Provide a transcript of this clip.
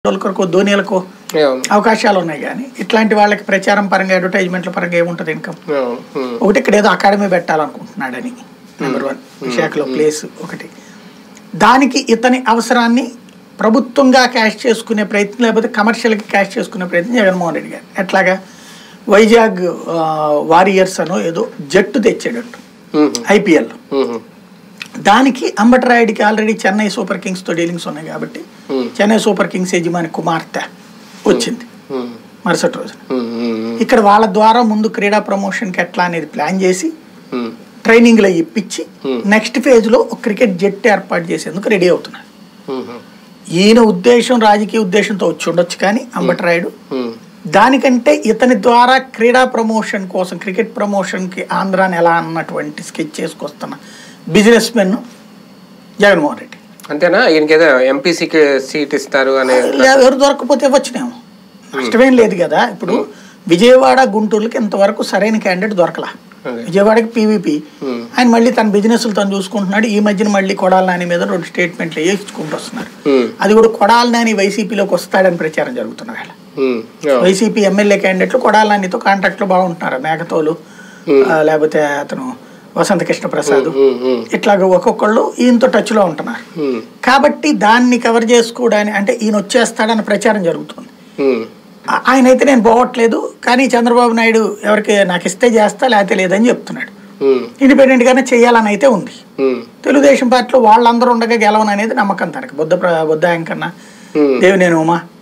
వాళ్ళకో ధోనిలకు అవును అవకాశాలు ఉన్నాయి కానీ ఇట్లాంటి వాళ్ళకి ప్రచారం పరంగా అడ్వర్టైజ్మెంట్ల పరంగా ఏముంటుంది ఇన్కమ్ అవును ఉమ్. ఒకటి ఇక్కడ ఏదో అకాడమీ పెట్టాలనుకుంటున్నాడని నెంబర్ వన్ విశాఖలో ప్లేస్ ఒకటి దానికి ఇతని అవసరాన్ని ప్రభుత్వంగా క్యాష్ చేసుకునే ప్రయత్నం లేకపోతే కమర్షియల్గా క్యాష్ చేసుకునే ప్రయత్నం జగన్మోహన్ రెడ్డి గారు ఎట్లాగా వైజాగ్ ఆ, వారియర్స్ అనో ఏదో జట్టు తెచ్చేటట్టు ఉమ్. ఐపీఎల్ ఉమ్. దానికి అంబటరాయుడికి ఆల్రెడీ చెన్నై సూపర్ కింగ్స్తో డీలింగ్స్ ఉన్నాయి కాబట్టి Hmm. చెన్నై సూపర్ కింగ్స్ యజమాని కుమార్తె వచ్చింది ఉమ్. మరుసటి రోజున ఉమ్. ఉమ్. ఇక్కడ వాళ్ళ ద్వారా ముందు క్రీడా ప్రమోషన్కి ఎట్లా అనేది ప్లాన్ చేసి ఉమ్. ట్రైనింగ్లో ఇప్పించి Hmm. నెక్స్ట్ ఫేజ్లో ఒక క్రికెట్ జట్టు ఏర్పాటు చేసేందుకు రెడీ అవుతున్నారు ఉమ్. ఈయన ఉద్దేశం రాజకీయ ఉద్దేశంతో వచ్చి ఉండొచ్చు కానీ అంబటరాయుడు ఉమ్. దానికంటే ఇతని ద్వారా క్రీడా ప్రమోషన్ కోసం క్రికెట్ ప్రమోషన్కి ఆంధ్రాని ఎలా అన్నటువంటి స్కెచ్ చేసుకొస్తున్న బిజినెస్ మెన్ జగన్మోహన్ రెడ్డి అంతేనా ఈయనకి ఏదో ఎంపీసీకి సీట్ ఇస్తారు అనే లే- ఎవరు దొరకకపోతే ఇవ్వచ్చునేమో నష్టమేం లేదు కదా ఇప్పుడు విజయవాడ గుంటూరుకి ఇంతవరకు సరైన క్యాండిడేట్ దొరకలా అదే. విజయవాడకి పీవీపీ Hmm. ఆయన మళ్ళీ తన బిజినెస్లు తను చూసుకుంటున్నాడు ఈ మధ్యన మళ్ళీ కొడాల నాని మీద రెండు స్టేట్మెంట్లు వేయించుకుంటూ వస్తున్నారు ఉమ్. అది కూడా కొడాల నాని వైసీపీలోకి వస్తాడని ప్రచారం జరుగుతున్న వేళ ఉమ్. అవును. వైసీపీ ఎమ్మెల్యే క్యాండిడేట్లు కొడాల నానితో కాంటాక్ట్లో బాగుంటున్నారు మేకతోలు ఆ, లేకపోతే అతను వసంత కృష్ణ ప్రసాద్ ఉమ్. ఉమ్. ఇట్లాగ ఒక్కొక్కళ్ళు ఈయనతో టచ్లో ఉంటున్నారు ఉమ్. కాబట్టి దాన్ని కవర్ చేసుకోవడానికి అంటే ఈయన వచ్చేస్తాడన్న ప్రచారం జరుగుతుంది ఉమ్. ఆ- ఆయన అయితే నేను పోవట్లేదు కానీ చంద్రబాబు నాయుడు ఎవరికి నాకు ఇస్తే చేస్తా లేకపోతే లేదని చెప్తున్నాడు ఉమ్. ఇండిపెండెంట్ గానే చేయాలని అయితే ఉంది ఉమ్. తెలుగుదేశం పార్టీలో వాళ్ళందరూ ఉండగా గెలవను అనేది నమ్మకం తనకి బుద్ధ ప్ర- బుద్ధ వెంకన్న ఉమ్. దేవినేని ఉమా